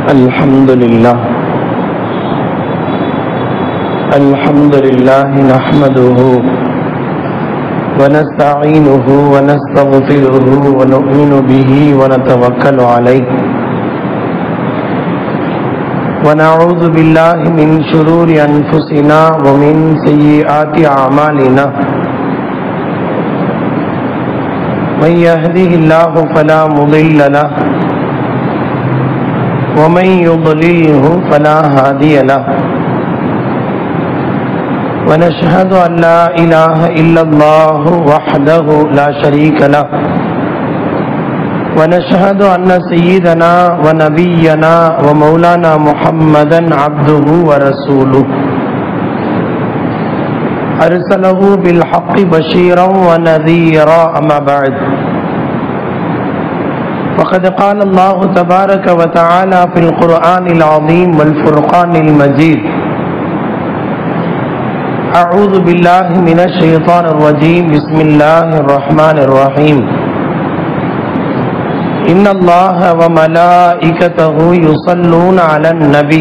الحمد لله الحمد لله نحمده ونستعينه ونستغفره ونؤمن به ونتوكل عليه ونعوذ بالله من شرور أنفسنا ومن سيئات أعمالنا من يهده الله فلا مضل له ومن يضلله فلا هادي له ونشهد أن لا إله إلا الله وحده لا شريك له ونشهد أن سيدنا ونبينا ومولانا محمدا عبده ورسوله أرسله بالحق بشيرا ونذيرا أما بعد وقد قال الله تبارك وتعالى في القرآن العظيم والفرقان المجيد أعوذ بالله من الشيطان الرجيم بسم الله الرحمن الرحيم إن الله وملائكته يصلون على النبي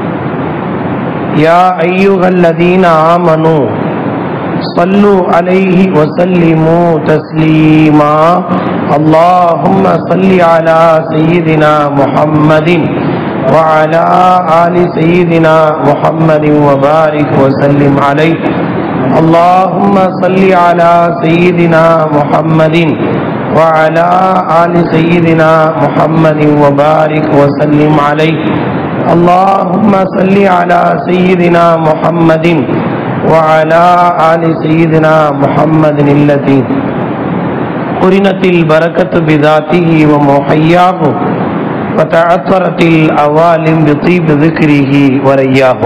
يا أيها الذين آمنوا صلوا عليه وسلموا تسليما اللهم صل على سيدنا محمد وعلى آل سيدنا محمد وبارك وسلم عليه اللهم صل على سيدنا محمد وعلى آل سيدنا محمد وبارك وسلم عليه اللهم صل على سيدنا محمد وعلى آل سيدنا محمد التي قرنت البركة بذاته ومحياه وتعثرت الأوالم بطيب ذكره ورياه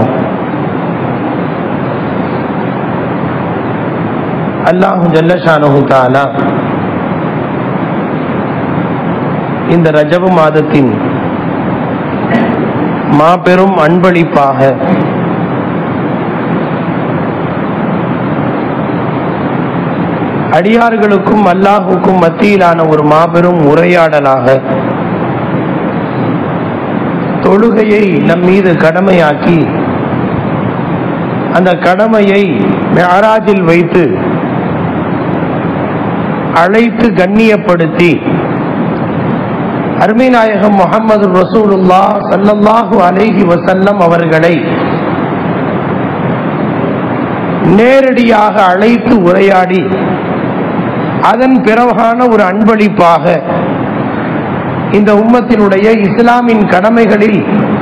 அல்லாஹு ஜல்லஷானு தாலா இந்த ரஜப மாதத்தின் மாபெரும் அன்பளிப்பாக அடியார்களுக்கும் அல்லாஹுக்கும் மத்தியிலான ஒரு மாபெரும் உரையாடலாக தொழுகையை நம் மீது கடமையாக்கி அந்த கடமையை மெஹராஜில் வைத்து அழைத்து கண்ணியப்படுத்தி அருமைநாயகம் முகமது ரசூலுல்லா சல்லல்லாஹு அலைஹி வசல்லம் அவர்களை நேரடியாக அழைத்து உரையாடி அதன் பிறகான ஒரு அன்பளிப்பாக இந்த உம்மத்தினுடைய இஸ்லாமின் கடமைகளில்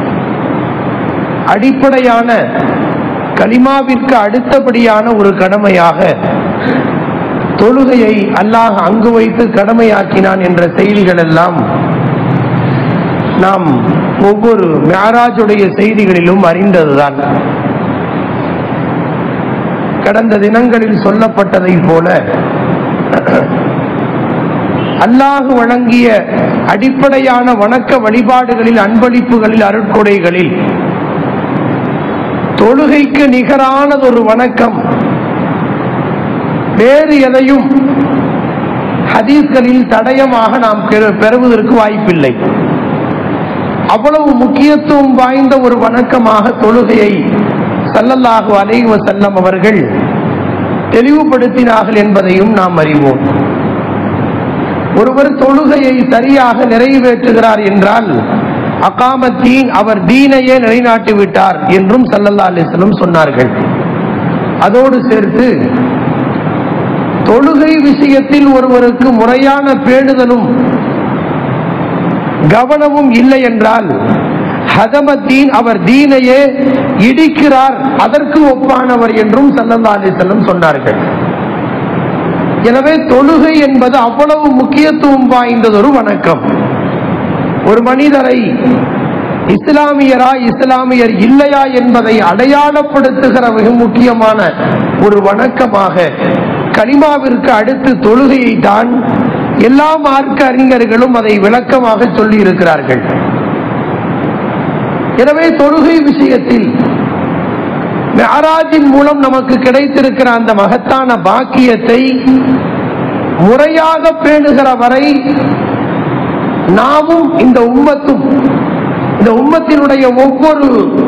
அடிப்படையான கலிமாவிற்கு அடுத்தபடியான ஒரு கடமையாக தொழுகையை அல்லாஹ் அங்கு வைத்து கடமையாக்கினான் என்ற செய்திகள் எல்லாம் நாம் ஒவ்வொரு மேராஜுடைய செய்திகளிலும் அறிந்ததுதான் கடந்த தினங்களில் சொல்லப்பட்டதை போல அல்லாஹு வழங்கிய அடிப்படையான வணக்க வழிபாடுகளில் அன்பளிப்புகளில் அருட்கொடைகளில் தொழுகைக்கு நிகரானதொரு வணக்கம் வேறு எதையும் ஹதீஸ்களில் தடயமாக நாம் பெறுவதற்கு வாய்ப்பில்லை அவ்வளவு முக்கியத்துவம் வாய்ந்த ஒரு வணக்கமாக தொழுகையை சல்லல்லாஹு அலைவ செல்லம் அவர்கள் தெளிவுபடுத்தினார்கள் என்பதையும் நாம் அறிவோம் ஒருவர் தொழுகையை சரியாக நிறைவேற்றுகிறார் என்றால் அகாமத்தீன் அவர் தீனையே நிலைநாட்டி விட்டார் என்றும் சல்லல்லா அலிஸ்லம் சொன்னார்கள் அதோடு சேர்த்து தொழுகை விஷயத்தில் ஒருவருக்கு முறையான பேணுதலும் கவனமும் இல்லை என்றால் ஹதமத்தீன் அவர் தீனையே இடிக்கிறார் அதற்கு ஒப்பானவர் என்றும் சல்லல்லா அலிசல்லம் சொன்னார்கள் எனவே தொழுகை என்பது அவ்வளவு முக்கியத்துவம் வாய்ந்ததொரு வணக்கம் ஒரு மனிதரை இஸ்லாமியரா இஸ்லாமியர் இல்லையா என்பதை அடையாளப்படுத்துகிற மிக முக்கியமான ஒரு வணக்கமாக கலிமாவிற்கு அடுத்து தொழுகையை தான் எல்லா மார்க்க அறிஞர்களும் அதை விளக்கமாக சொல்லி இருக்கிறார்கள் எனவே தொழுகை விஷயத்தில் மெஹராஜின் மூலம் நமக்கு கிடைத்திருக்கிற அந்த மகத்தான பாக்கியத்தை முறையாக பேணுகிற வரை நாமும் இந்த உம்மத்தும் இந்த உம்மத்தினுடைய ஒவ்வொரு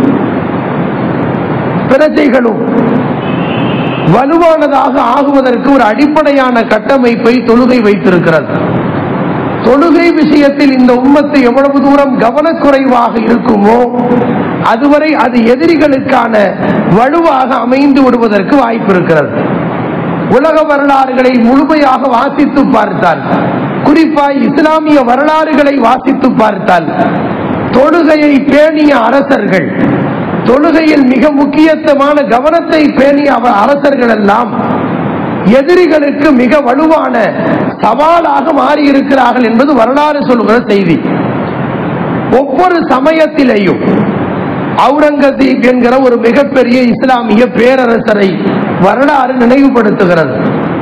பிரஜைகளும் வலுவானதாக ஆகுவதற்கு ஒரு அடிப்படையான கட்டமைப்பை தொழுகை வைத்திருக்கிறது தொழுகை விஷயத்தில் இந்த உம்மத்து எவ்வளவு தூரம் கவனக்குறைவாக இருக்குமோ அதுவரை அது எதிரிகளுக்கான வலுவாக அமைந்து விடுவதற்கு வாய்ப்பு இருக்கிறது உலக வரலாறுகளை முழுமையாக வாசித்து பார்த்தால் குறிப்பாய் இஸ்லாமிய வரலாறுகளை வாசித்து பார்த்தால் தொழுகையை பேணிய அரசர்கள் தொழுகையில் மிக முக்கியத்துவமான கவனத்தை பேணிய அவ- அரசர்கள் எல்லாம் எதிரிகளுக்கு மிக வலுவான சவாலாக மாறியிருக்கிறார்கள் என்பது வரலாறு சொல்கிற செய்தி ஒவ்வொரு சமயத்திலேயும் அவுரங்கசீப் என்கிற ஒரு மிகப்பெரிய இஸ்லாமிய பேரரசரை வரலாறு நினைவுபடுத்துகிறது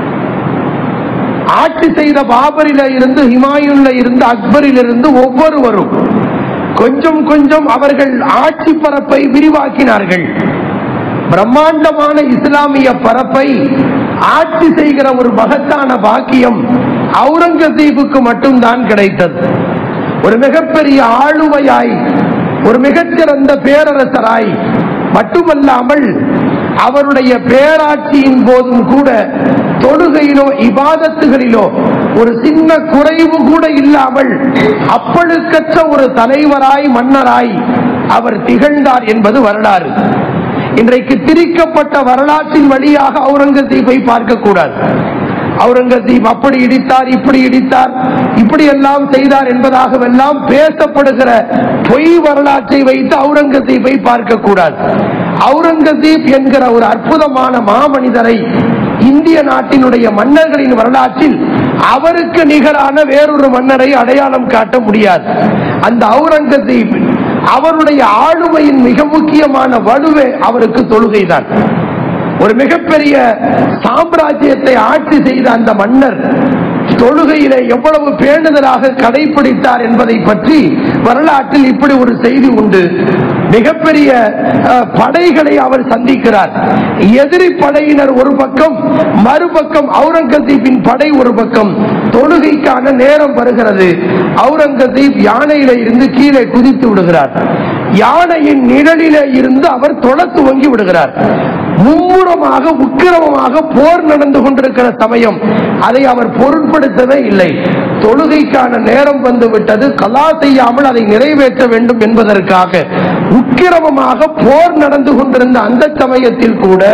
ஆட்சி செய்த பாபரில இருந்து ஹிமாயுன்ல இருந்து அக்பரில் இருந்து ஒவ்வொருவரும் கொஞ்சம் கொஞ்சம் அவர்கள் ஆட்சி பரப்பை விரிவாக்கினார்கள் பிரம்மாண்டமான இஸ்லாமிய பரப்பை ஆட்சி செய்கிற ஒரு மகத்தான பாக்கியம் அவுரங்கசீபுக்கு மட்டும்தான் கிடைத்தது ஒரு மிகப்பெரிய ஆளுமையாய் ஒரு மிகச்சிறந்த பேரரசராய் மட்டுமல்லாமல் அவருடைய பேராட்சியின் போதும் கூட தொழுகையிலோ இபாதத்துகளிலோ ஒரு சின்ன குறைவு கூட இல்லாமல் அப்பழுக்கற்ற ஒரு தலைவராய் மன்னராய் அவர் திகழ்ந்தார் என்பது வரலாறு இன்றைக்கு திரிக்கப்பட்ட வரலாற்றின் வழியாக அவுரங்கசீப்பை பார்க்க கூடாது அவுரங்கசீப் அப்படி இடித்தார் இப்படி இடித்தார் இப்படி எல்லாம் செய்தார் என்பதாகவெல்லாம் பேசப்படுகிற பொய் வரலாற்றை வைத்து அவுரங்கசீப்பை பார்க்க கூடாது அவுரங்கசீப் என்கிற ஒரு அற்புதமான மாமனிதரை இந்திய நாட்டினுடைய மன்னர்களின் வரலாற்றில் அவருக்கு நிகரான வேறொரு மன்னரை அடையாளம் காட்ட முடியாது அந்த அவுரங்கசீப் அவருடைய ஆளுமையின் மிக முக்கியமான வலுவே அவருக்கு தொழுகைதான் ஒரு மிகப்பெரிய சாம்ராஜ்யத்தை ஆட்சி செய்த அந்த மன்னர் தொழுகையிலே எவ்வளவு பேணுதலாக கடைபிடித்தார் என்பதை பற்றி வரலாற்றில் இப்படி ஒரு செய்தி உண்டு மிகப்பெரிய அஹ், படைகளை அவர் சந்திக்கிறார் எதிரி படையினர் ஒரு பக்கம் மறுபக்கம் அவுரங்கசீப்பின் படை ஒரு பக்கம் தொழுகைக்கான நேரம் வருகிறது அவுரங்கசீப் யானையில இருந்து கீழே குதித்து விடுகிறார் யானையின் நிழலிலே இருந்து அவர் தொழ துவங்கி விடுகிறார் மும்முரமாக உக்கிரமமாக போர் நடந்து கொண்டிருக்கிற சமயம் அதை அவர் பொருட்படுத்தவே இல்லை தொழுகைக்கான நேரம் வந்து விட்டது கலா செய்யாமல் அதை நிறைவேற்ற வேண்டும் என்பதற்காக உக்கிரமமாக போர் நடந்து கொண்டிருந்த அந்த சமயத்தில் கூட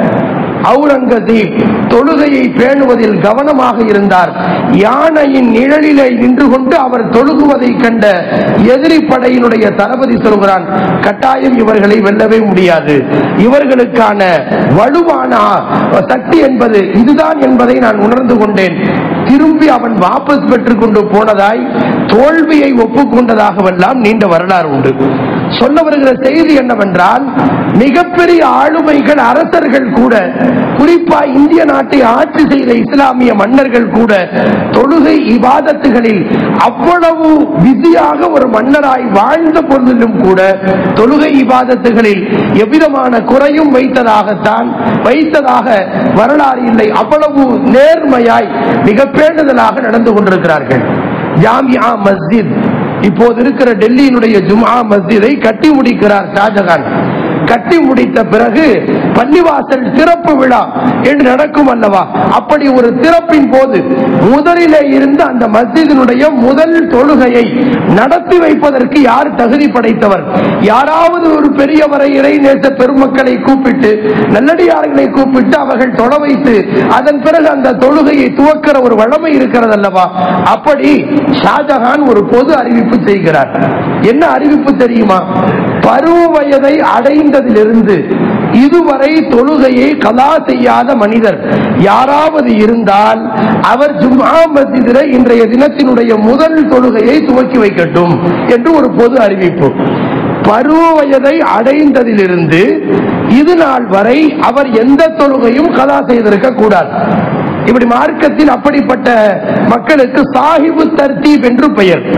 அவுரங்கசீப் தொழுகையை பேணுவதில் கவனமாக இருந்தார் யானையின் நிழலிலே நின்று கொண்டு அவர் தொழுகுவதை கண்ட எதிரி படையினுடைய தளபதி சொல்கிறான் கட்டாயம் இவர்களை வெல்லவே முடியாது இவர்களுக்கான வலுவான சக்தி என்பது இதுதான் என்பதை நான் உணர்ந்து கொண்டேன் திரும்பி அவன் வாபஸ் பெற்றுக் கொண்டு போனதாய் தோல்வியை ஒப்புக்கொண்டதாகவெல்லாம் நீண்ட வரலாறு உண்டு சொல்ல வருகிற செய்தி என்னவென்றால் மிகப்பெரிய ஆளுமைகள் அரசர்கள் கூட குறிப்பா இந்திய நாட்டை ஆட்சி செய்த இஸ்லாமிய மன்னர்கள் கூட தொழுகை இபாதத்துகளில் அவ்வளவு பிஸியாக ஒரு மன்னராய் வாழ்ந்த பொழுதிலும் கூட தொழுகை இபாதத்துகளில் எவ்விதமான குறையும் வைத்ததாகத்தான் வைத்ததாக வரலாறு இல்லை அவ்வளவு நேர்மையாய் மிக பேணுதலாக நடந்து கொண்டிருக்கிறார்கள் ஜாமியா மஸ்ஜித் இப்போது இருக்கிற டெல்லியினுடைய ஜும்ஆ மஸ்ஜிதை கட்டி முடிக்கிறார் ஷாஜகான் கட்டி முடித்த பிறகு பள்ளிவாசல் திறப்பு விழா என்று நடக்கும் அல்லவா அப்படி ஒரு திறப்பின் போது முதலிலே இருந்து அந்த மஸ்ஜிதினுடைய முதல் தொழுகையை நடத்தி வைப்பதற்கு யார் தகுதி படைத்தவர் யாராவது ஒரு பெரியவரை இறைநேச பெருமக்களை கூப்பிட்டு நல்லடியார்களை கூப்பிட்டு அவர்கள் தொழ வைத்து அதன் பிறகு அந்த தொழுகையை துவக்கிற ஒரு வழமை இருக்கிறது அல்லவா அப்படி ஷாஜகான் ஒரு பொது அறிவிப்பு செய்கிறார் என்ன அறிவிப்பு தெரியுமா பருவ வயதை அடைந்ததிலிருந்து இதுவரை தொழுகையை கலா செய்யாத மனிதர் யாராவது இருந்தால் அவர் ஜும்ஆ மஸ்ஜிதிலே இன்றைய தினத்தினுடைய முதல் தொழுகையை துவக்கி வைக்கட்டும் என்று ஒரு பொது அறிவிப்பு பருவ வயதை அடைந்ததிலிருந்து இது நாள் வரை அவர் எந்த தொழுகையும் கலா செய்திருக்க கூடாது இப்படி மார்க்கத்தில் அப்படிப்பட்ட மக்களுக்கு சாஹிபு தர்தீப் என்று பெயர்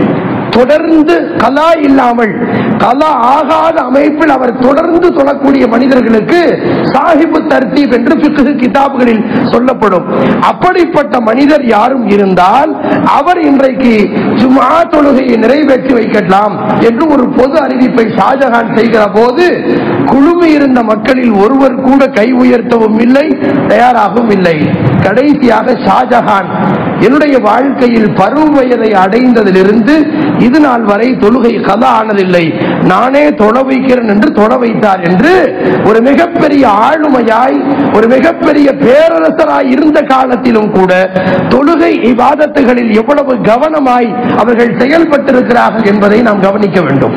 தொடர்ந்து கலா இல்லாமல் கலா ஆகாத அமைப்பில் அவர் தொடர்ந்து தொழக்கூடிய மனிதர்களுக்கு சாஹிபு தர்த்தீப் என்று பிக்கு கிதாபுகளில் சொல்லப்படும் அப்படிப்பட்ட மனிதர் யாரும் இருந்தால் அவர் இன்றைக்கு ஜுமா தொழுகையை நிறைவேற்றி வைக்கலாம் என்று ஒரு பொது அறிவிப்பை ஷாஜஹான் செய்கிற போது குழுமி இருந்த மக்களில் ஒருவர் கூட கை உயர்த்தவும் இல்லை தயாராகவும் இல்லை கடைசியாக ஷாஜஹான் என்னுடைய வாழ்க்கையில் பருவ வயதை அடைந்ததிலிருந்து இது நாள் வரை தொழுகை கதா ஆனதில்லை நானே தொழ வைக்கிறேன் என்று தொழ வைத்தார் என்று ஒரு மிகப்பெரிய ஆளுமையாய் ஒரு மிகப்பெரிய பேரரசராய் இருந்த காலத்திலும் கூட தொழுகை இவாதத்துகளில் எவ்வளவு கவனமாய் அவர்கள் செயல்பட்டிருக்கிறார்கள் என்பதை நாம் கவனிக்க வேண்டும்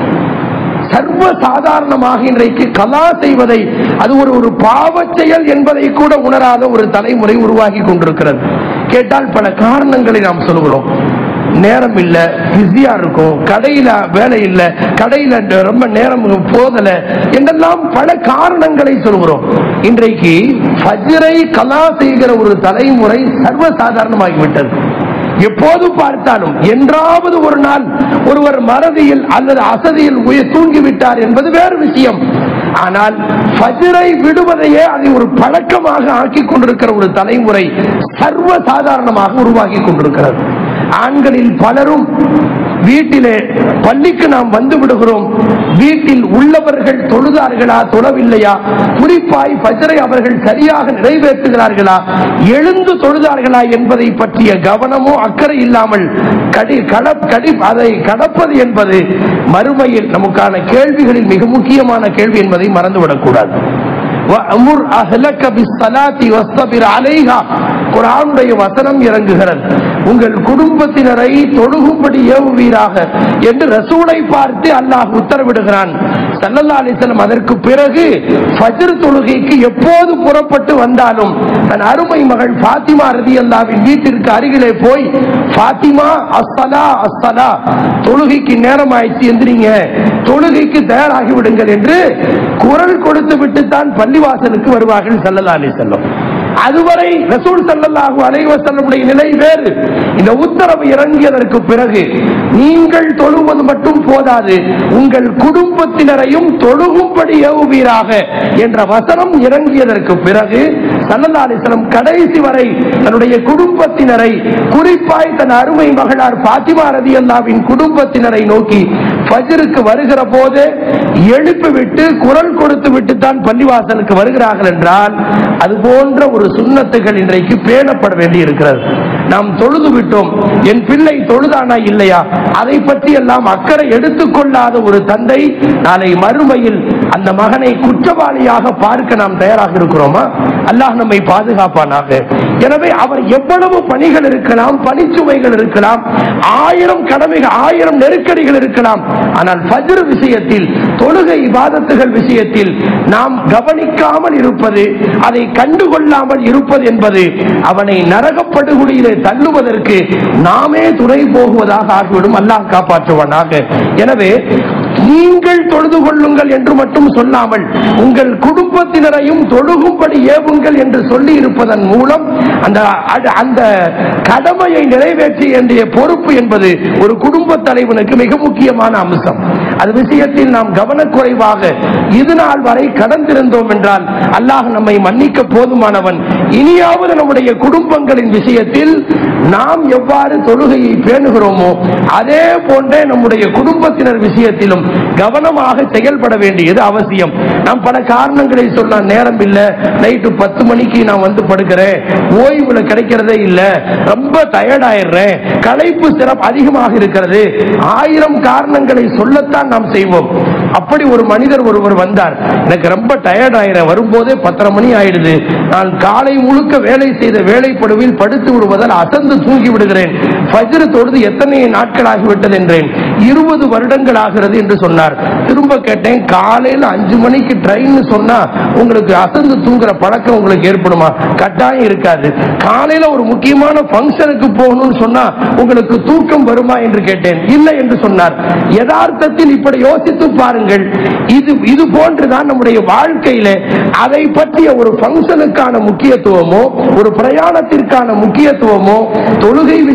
சர்வ சாதாரணமாக இன்றைக்கு கலா செய்வதை அது ஒரு ஒரு பாவச் செயல் என்பதை கூட உணராத ஒரு தலைமுறை உருவாகி கொண்டிருக்கிறது கேட்டால் பல காரணங்களை நாம் சொல்கிறோம் நேரம் இல்ல பிஸியா இருக்கும் கடையில வேலை இல்ல கடையில ரொம்ப நேரம் போதல என்றெல்லாம் பல காரணங்களை சொல்கிறோம் இன்றைக்கு ஃபஜ்ரை கலா செய்கிற ஒரு தலைமுறை சர்வ சாதாரணமாகிவிட்டது எப்போது பார்த்தாலும் என்றாவது ஒரு நாள் ஒருவர் மறதியில் அல்லது அசதியில் உயிர் தூங்கிவிட்டார் என்பது வேறு விஷயம் ஆனால் ஃபஜ்ரை விடுவதையே அதை ஒரு பழக்கமாக ஆக்கிக் கொண்டிருக்கிற ஒரு தலைமுறை சர்வ சாதாரணமாக உருவாகி கொண்டிருக்கிறது ஆண்களில் பலரும் வீட்டிலே பள்ளிக்கு நாம் வந்து விடுகிறோம் வீட்டில் உள்ளவர்கள் தொழுதார்களா தொழவில்லையா குறிப்பாய் பஜரை அவர்கள் சரியாக நிறைவேற்றுகிறார்களா எழுந்து தொழுதார்களா என்பதை பற்றிய கவனமோ அக்கறை இல்லாமல் கடி கடப் கடி அதை கடப்பது என்பது மறுமையில் நமக்கான கேள்விகளில் மிக முக்கியமான கேள்வி என்பதை மறந்துவிடக்கூடாது وَأْمُرْ أَهْلَكَ بِالصَّلَاةِ وَاصْطَبِرْ عَلَيْهَا குர்ஆனுடைய வசனம் இறங்குகிறது உங்கள் குடும்பத்தினரை தொழுகும்படி ஏவுவீராக என்று ரசூலை பார்த்து அல்லாஹ் உத்தரவிடுகிறான் ஸல்லல்லாஹு அலைஹி வஸல்லம் அதற்கு பிறகு ஃபஜ்ர் தொழுகைக்கு எப்போது புறப்பட்டு வந்தாலும் தன் அருமை மகள் ஃபாத்திமா ரதியல்லாவின் வீட்டிற்கு அருகிலே போய் ஃபாத்திமா அஸ்ஸலா அஸ்ஸலா தொழுகைக்கு நேரம் ஆயிடுச்சு எந்திரிங்க தொழுகைக்கு தயாராகி விடுங்கள் என்று குரல் கொடுத்து விட்டு தான் பள்ளிவாசலுக்கு வருவார்கள் ஸல்லல்லாஹு அலைஹி வஸல்லம் அதுவரை ரசூல் ஸல்லல்லாஹு அலைஹி வஸல்லமுடைய நிலை வேறு இந்த உத்தரவு இறங்கியதற்கு பிறகு நீங்கள் தொழுவது மட்டும் போதாது உங்கள் குடும்பத்தினரையும் தொழுகும்படி ஏவுவீராக என்ற வசனம் இறங்கியதற்கு பிறகு ஸல்லல்லாஹு அலைஹி வஸல்லம் கடைசி வரை தன்னுடைய குடும்பத்தினரை குறிப்பாய் தன் அருமை மகளார் பாத்திமா ரதியல்லாவின் குடும்பத்தினரை நோக்கி ஃபஜ்ருக்கு வருகிற போது எழுப்பிவிட்டு குரல் கொடுத்து விட்டு தான் பள்ளிவாசலுக்கு வருகிறார்கள் என்றால் அது போன்ற ஒரு சுண்ணத்துகள் இன்றைக்கு பேணப்பட வேண்டி இருக்கிறது நாம் தொழுது விட்டோம் என் பிள்ளை தொழுதானா இல்லையா அதை பற்றி எல்லாம் அக்கறை எடுத்துக்கொள்ளாத ஒரு தந்தை நாளை மறுமையில் அந்த மகனை குற்றவாளியாக பார்க்க நாம் தயாராக இருக்கிறோமா அல்லாஹ் நம்மை பாதுகாப்பானாக எனவே அவர் எவ்வளவு பணிகள் இருக்கலாம் பணிச்சுமைகள் இருக்கலாம் ஆயிரம் கடமைகள் ஆயிரம் நெருக்கடிகள் இருக்கலாம் ஆனால் ஃபஜ்ர் விஷயத்தில் தொழுகை இபாதத்துகள் விஷயத்தில் நாம் கவனிக்காமல் இருப்பது அதை கண்டுகொள்ளாமல் இருப்பது என்பது அவனை நரகப்படுகொடியிலே தள்ளுவதற்கு நாமே துணை போகுவதாக ஆகிவிடும் அல்லாஹ் காப்பாற்றுவானாக எனவே நீங்கள் தொழுது கொள்ளுங்கள் என்று மட்டும் சொல்லாமல் உங்கள் குடும்பத்தினரையும் தொழுகும்படி ஏவுங்கள் என்று சொல்லி இருப்பதன் மூலம் அந்த அ- அந்த கடமையை நிறைவேற்றி வேண்டிய பொறுப்பு என்பது ஒரு குடும்ப தலைவனுக்கு மிக முக்கியமான அம்சம் அது விஷயத்தில் நாம் கவனக்குறைவாக இது நாள் வரை கடந்திருந்தோம் என்றால் அல்லாஹ் நம்மை மன்னிக்க போதுமானவன் இனியாவது நம்முடைய குடும்பங்களின் விஷயத்தில் நாம் எவ்வாறு தொழுகையை பேணுகிறோமோ அதே போன்றே நம்முடைய குடும்பத்தினர் விஷயத்திலும் கவனமாக செயல்பட வேண்டியது அவசியம் நாம் பல காரணங்களை சொல்ல நேரம் இல்ல நைட்டு பத்து மணிக்கு நான் வந்து படுக்கிறேன் ஓய்வுல கிடைக்கிறதே இல்ல ரொம்ப டயர்ட் ஆயிடுறேன் களைப்பு சிறப்பு அதிகமாக இருக்கிறது ஆயிரம் காரணங்களை சொல்லத்தான் நாம் செய்வோம் அப்படி ஒரு மனிதர் ஒருவர் வந்தார் எனக்கு ரொம்ப டயர்ட் ஆயிடுறேன் வரும்போதே பத்தரை மணி ஆயிடுது நான் காலை முழுக்க வேலை செய்த வேலைப்படுவில் படுத்து விடுவதால் அசந்து தூங்கி விடுகிறேன் ஃபஜ்ர் தொழுது எத்தனை நாட்கள் ஆகிவிட்டது என்றேன் இருபது வருடங்கள் ஆகிறது என்று சொன்னார் திரும்ப கேட்டேன் காலையில அஞ்சு மணிக்கு ட்ரெயின் சொன்னா உங்களுக்கு அசந்து தூங்குற பழக்கம் உங்களுக்கு ஏற்படுமா கட்டாயம் இருக்காது காலையில ஒரு முக்கியமான ஃபங்க்ஷனுக்கு போகணும்னு சொன்னா உங்களுக்கு தூக்கம் வருமா என்று கேட்டேன் இல்லை என்று சொன்னார் யதார்த்தத்தில் இப்படி யோசித்து பாருங்கள் இது இது போன்றுதான் நம்முடைய வாழ்க்கையில அதை பற்றிய ஒரு ஃபங்க்ஷனுக்கான முக்கியத்துவமோ ஒரு பிரயாணத்திற்கான முக்கியத்துவமோ தொழுகை விஷயத்தில்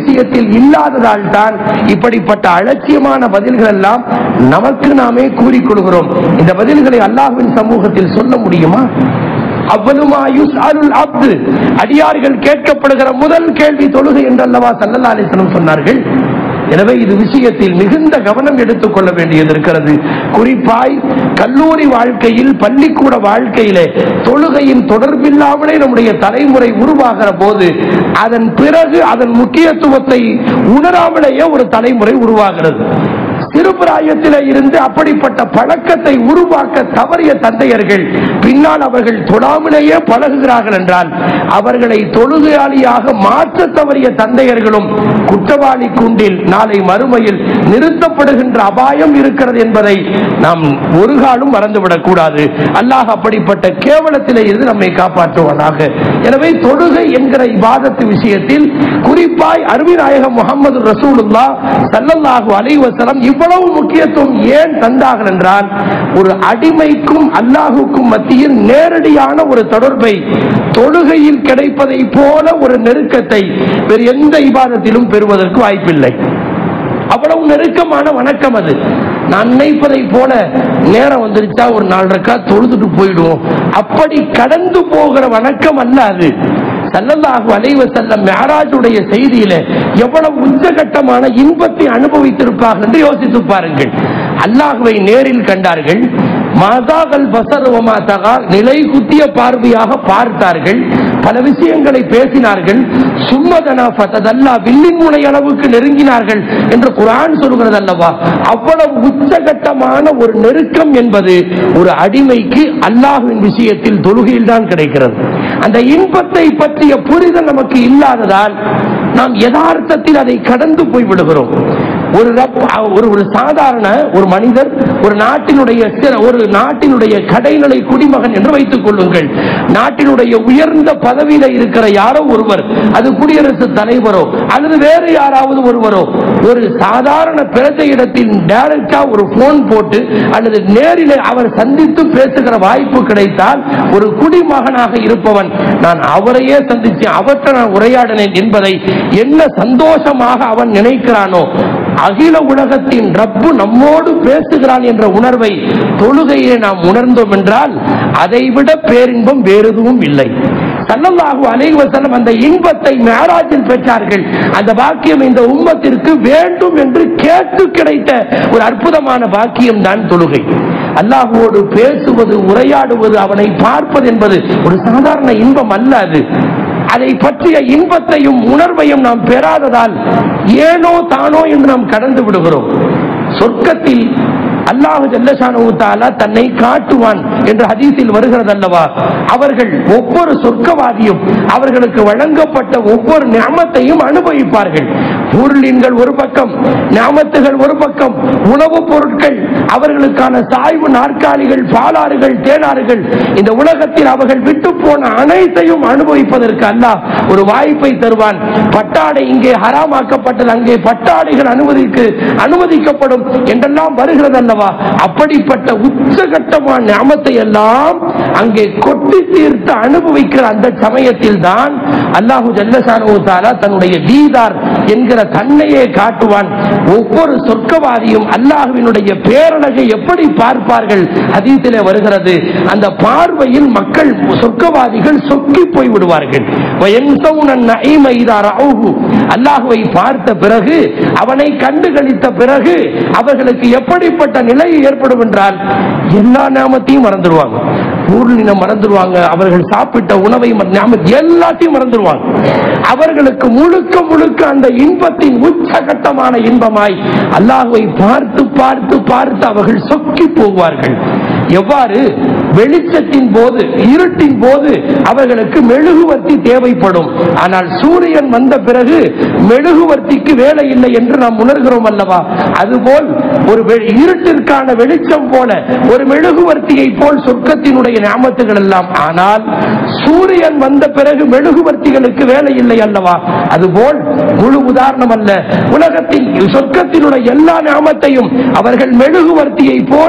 சமூகத்தில் இல்லாததால் தான் இப்படிப்பட்ட அலட்சியமான பதில்கள் எல்லாம் நமக்கு நாமே கூறிக்கொள்கிறோம் இந்த பதில்களை அல்லாஹ்வின் சமூகத்தில் சொல்ல முடியுமா அவ்வளவுமா யுஸ்அலுல் அப்து அடியார்கள் கேட்கப்படுகிற முதல் கேள்வி தொழுகை என்றல்லவா சல்லல்லா அலிஸ்லம் சொன்னார்கள் எனவே இது விஷயத்தில் மிகுந்த கவனம் எடுத்துக் கொள்ள வேண்டியது இருக்கிறது குறிப்பாய் கல்லூரி வாழ்க்கையில் பள்ளிக்கூட வாழ்க்கையிலே தொழுகையின் தொடர்பில்லாமலே நம்முடைய தலைமுறை உருவாகிற போது அதன் பிறகு அதன் முக்கியத்துவத்தை உணராமலேயே ஒரு தலைமுறை உருவாகிறது சிறுபிராயத்திலே இருந்து அப்படிப்பட்ட பழக்கத்தை உருவாக்க தவறிய தந்தையர்கள் பின்னால் அவர்கள் தொழாமலேயே பழகுகிறார்கள் என்றால் அவர்களை தொழுகையாளியாக மாற்ற தவறிய தந்தையர்களும் குற்றவாளி கூண்டில் நாளை மறுமையில் நிறுத்தப்படுகின்ற அபாயம் இருக்கிறது என்பதை நாம் ஒரு காலம் மறந்துவிடக் கூடாது அல்லாஹ் அப்படிப்பட்ட கேவலத்திலே இருந்து நம்மை காப்பாற்றுவானாக எனவே தொழுகை என்கிற இபாதத்து விஷயத்தில் குறிப்பாய் அருவிநாயகம் முகமது ரசூலுல்லா சல்லல்லாஹு அலைஹி வஸல்லம் இவ்வளவு முக்கியத்துவம் ஏன் தந்தார்கள் என்றால் ஒரு அடிமைக்கும் அல்லாஹுக்கும் மத்தியில் நேரடியான ஒரு தொடர்பை தொழுகையில் கிடைப்பதை போல ஒரு நெருக்கத்தை வேறு எந்த இபாதத்திலும் பெறுவதற்கு வாய்ப்பில்லை அவ்வளவு நெருக்கமான வணக்கம் அது நான் நினைப்பதை போல நேரம் வந்துருச்சா ஒரு நாலு ரக்கா தொழுதுட்டு போயிடுவோம் அப்படி கடந்து போகிற வணக்கம் அல்ல அது சல்லல்லாஹு அலைஹி வஸல்லம் மேராஜுடைய செய்தியில எவ்வளவு உச்சகட்டமான இன்பத்தை அனுபவித்திருப்பார்கள் என்று யோசித்து பாருங்கள் அல்லாஹுவை நேரில் கண்டார்கள் மாதாகள் பசருவமா தகா நிலை குத்திய பார்வையாக பார்த்தார்கள் பல விஷயங்களை பேசினார்கள் சும்மதனா ஃபததல்லா வில்லின் முனை அளவுக்கு நெருங்கினார்கள் என்று குர்ஆன் சொல்கிறது அல்லவா அவ்வளவு உச்சகட்டமான ஒரு நெருக்கம் என்பது ஒரு அடிமைக்கு அல்லாஹ்வின் விஷயத்தில் தொழுகையில் தான் கிடைக்கிறது அந்த இன்பத்தை பற்றிய புரிதல் நமக்கு இல்லாததால் நாம் யதார்த்தத்தில் அதை கடந்து போய் விடுகிறோம் ஒரு ரப்- ஒரு ஒரு சாதாரண ஒரு மனிதர் ஒரு நாட்டினுடைய சிற- ஒரு நாட்டினுடைய கடைநிலை குடிமகன் என்று வைத்துக் கொள்ளுங்கள் நாட்டினுடைய உயர்ந்த பதவியில இருக்கிற யாரோ ஒருவர் அது குடியரசுத் தலைவரோ அல்லது வேறு யாராவது ஒருவரோ ஒரு சாதாரண பிரஜையிடத்தில் டைரக்டா ஒரு போன் போட்டு அல்லது நேரிலே அவர் சந்தித்து பேசுகிற வாய்ப்பு கிடைத்தால் ஒரு குடிமகனாக இருப்பவன் நான் அவரையே சந்திச்சு அவற்றை நான் உரையாடினேன் என்பதை என்ன சந்தோஷமாக அவன் நினைக்கிறானோ அகில உலகத்தின் ரப்பு நம்மோடு பேசுகிறான் என்ற உணர்வை தொழுகையை நாம் உணர்ந்தோம் என்றால் அதைவிட பேரின்பம் வேறு எதுவும் இல்லை சல்லல்லாஹு அலைஹி வஸல்லம் அந்த இன்பத்தை மேராஜில் பெற்றார்கள் அந்த பாக்கியம் இந்த உம்மத்திற்கு வேண்டும் என்று கேட்டு கிடைத்த ஒரு அற்புதமான பாக்கியம் தான் தொழுகை அல்லாஹுவோடு பேசுவது உரையாடுவது அவனை பார்ப்பது என்பது ஒரு சாதாரண இன்பம் அல்ல அது அதை பற்றிய இன்பத்தையும் உணர்வையும் நாம் பெறாததால் ஏனோ தானோ என்று நாம் கடந்து விடுகிறோம் சொர்க்கத்தில் அல்லாஹு ஜல்லஷானு தாலா தன்னை காட்டுவான் என்று ஹதீஸில் வருகிறது அல்லவா அவர்கள் ஒவ்வொரு சொர்க்கவாதியும் அவர்களுக்கு வழங்கப்பட்ட ஒவ்வொரு ஞாமத்தையும் அனுபவிப்பார்கள் ஊர்லீன்கள் ஒரு பக்கம் ஞாமத்துகள் ஒரு பக்கம் உணவுப் பொருட்கள் அவர்களுக்கான சாய்வு நாற்காலிகள் பாலாறுகள் தேனாறுகள் இந்த உலகத்தில் அவர்கள் விட்டு போன அனைத்தையும் அனுபவிப்பதற்கு அல்லாஹ் ஒரு வாய்ப்பை தருவான் பட்டாடை இங்கே ஹராமாக்கப்பட்டது அங்கே பட்டாடைகள் அனுமதிக்கு அனுமதிக்கப்படும் என்றெல்லாம் வருகிறது அல்லவா அப்படிப்பட்ட உச்சகட்டமான ஞாமத்தை எல்லாம் அங்கே கொட்டி தீர்த்து அனுபவிக்கிற அந்த சமயத்தில் தான் அல்லாஹு ஜல்லசானு தாலா தன்னுடைய தீதார் என்கிற தன்னையே காட்டுவான் ஒவ்வொரு சொர்க்கவாதியும் அல்லாஹுவினுடைய பேரழகை எப்படி பார்ப்பார்கள் ஹதீஸிலே வருகிறது அந்த பார்வையில் மக்கள் சொர்க்கவாதிகள் சொக்கி போய் விடுவார்கள் வயன்சவுன நஈம இதா ரஅூஹு. அல்லாஹுவை பார்த்த பிறகு அவனை கண்டுகளித்த பிறகு அவர்களுக்கு எப்படிப்பட்ட நிலை ஏற்படும் என்றால் எல்லா நாமத்தையும் மறந்துடுவாங்க ஊர்லினம் மறந்துடுவாங்க அவர்கள் சாப்பிட்ட உணவை மற- ஞாபகம் எல்லாத்தையும் மறந்துடுவாங்க அவர்களுக்கு முழுக்க முழுக்க அந்த இன்பத்தின் உச்சகட்டமான இன்பமாய் அல்லாஹுவை பார்த்து பார்த்து பார்த்து அவர்கள் சொக்கி போவார்கள் எவ்வாறு வெளிச்சத்தின் போது இருட்டின் போது அவர்களுக்கு மெழுகுவர்த்தி தேவைப்படும் ஆனால் சூரியன் வந்த பிறகு மெழுகுவர்த்திக்கு வேலை இல்லை என்று நாம் உணர்கிறோம் அல்லவா அதுபோல் ஒரு வெ- இருட்டிற்கான வெளிச்சம் போல ஒரு மெழுகுவர்த்தியை போல் சொர்க்கத்தினுடைய ஞாபகத்துகள் எல்லாம் ஆனால் சூரியன் வந்த பிறகு மெழுகுவர்த்திகளுக்கு வேலை இல்லை அல்லவா அதுபோல் முழு உதாரணம் அல்ல உலகத்தில் சொர்க்கத்தினுடைய எல்லா ஞாபகத்தையும் அவர்கள் மெழுகுவர்த்தியை போல்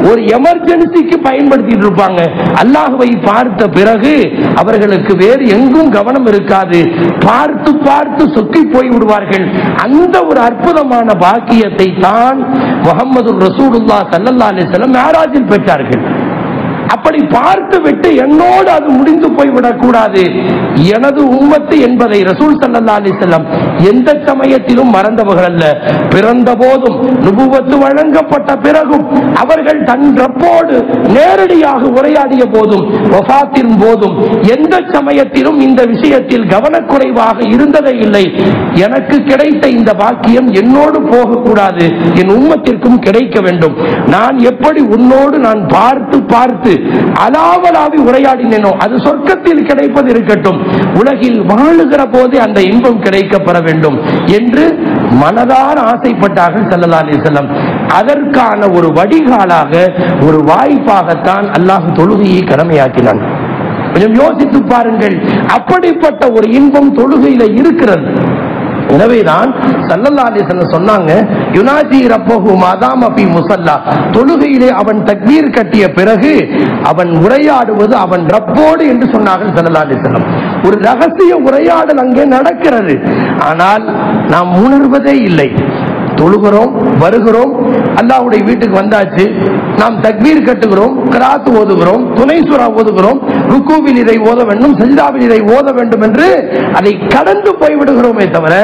ஒரு எமர்ஜென்சிக்கு பயன்படுத்திட்டு இருப்பாங்க அல்லாஹுவை பார்த்த பிறகு அவர்களுக்கு வேறு எங்கும் கவனம் இருக்காது பார்த்து பார்த்து சொக்கி போய் விடுவார்கள் அந்த ஒரு அற்புதமான பாக்கியத்தை தான் முகமது ரசூலுல்லா சல்லல்லா அலிஸ்லாம் மேராஜில் பெற்றார்கள் அப்படி பார்த்து விட்டு என்னோடு அது முடிந்து போய்விடக் கூடாது எனது உம்மத்து என்பதை ரசூல் சல்லா அலிசல்லாம் எந்த சமயத்திலும் மறந்தவர்கள் அல்ல பிறந்த போதும் நுபுவத்து வழங்கப்பட்ட பிறகும் அவர்கள் தன் ரப்போடு நேரடியாக உரையாடிய போதும் வஃபாத்தின் போதும் எந்த சமயத்திலும் இந்த விஷயத்தில் கவனக்குறைவாக இருந்ததே இல்லை எனக்கு கிடைத்த இந்த பாக்கியம் என்னோடு போகக்கூடாது என் உம்மத்திற்கும் கிடைக்க வேண்டும் நான் எப்படி உன்னோடு நான் பார்த்து பார்த்து அலாவலாவி உரையாடினேனோ அது சொர்க்கத்தில் கிடைப்பது இருக்கட்டும் உலகில் வாழுகிற போதே அந்த இன்பம் கிடைக்கப்பெற வேண்டும் என்று மனதார ஆசைப்பட்டார்கள் ஸல்லல்லாஹு அலைஹி வஸல்லம் அதற்கான ஒரு வடிகாலாக ஒரு வாய்ப்பாகத்தான் அல்லாஹ் தொழுகையை கடமையாக்கினான் கொஞ்சம் யோசித்து பாருங்கள் அப்படிப்பட்ட ஒரு இன்பம் தொழுகையில இருக்கிறது எனவேதான் சல்லல்லா அலிசல்லம் சொன்னாங்க யுனாஜி ரப்பஹு மாதாம் அபி முசல்லா தொழுகையிலே அவன் தக்பீர் கட்டிய பிறகு அவன் உரையாடுவது அவன் ரப்போடு என்று சொன்னார்கள் சல்லல்லா அலிசல்லம் ஒரு ரகசிய உரையாடல் அங்கே நடக்கிறது ஆனால் நாம் உணர்வதே இல்லை தொழுகிறோம் வருகிறோம் அல்லாஹ்வுடைய வீட்டுக்கு வந்தாச்சு நாம் தக்பீர் கட்டுகிறோம் கிராத் ஓதுகிறோம் துணை சுறா ஓதுகிறோம் ருக்கூவில் இதை ஓத வேண்டும் சஜிதாவில் இதை ஓத வேண்டும் என்று அதை கடந்து போய்விடுகிறோமே தவிர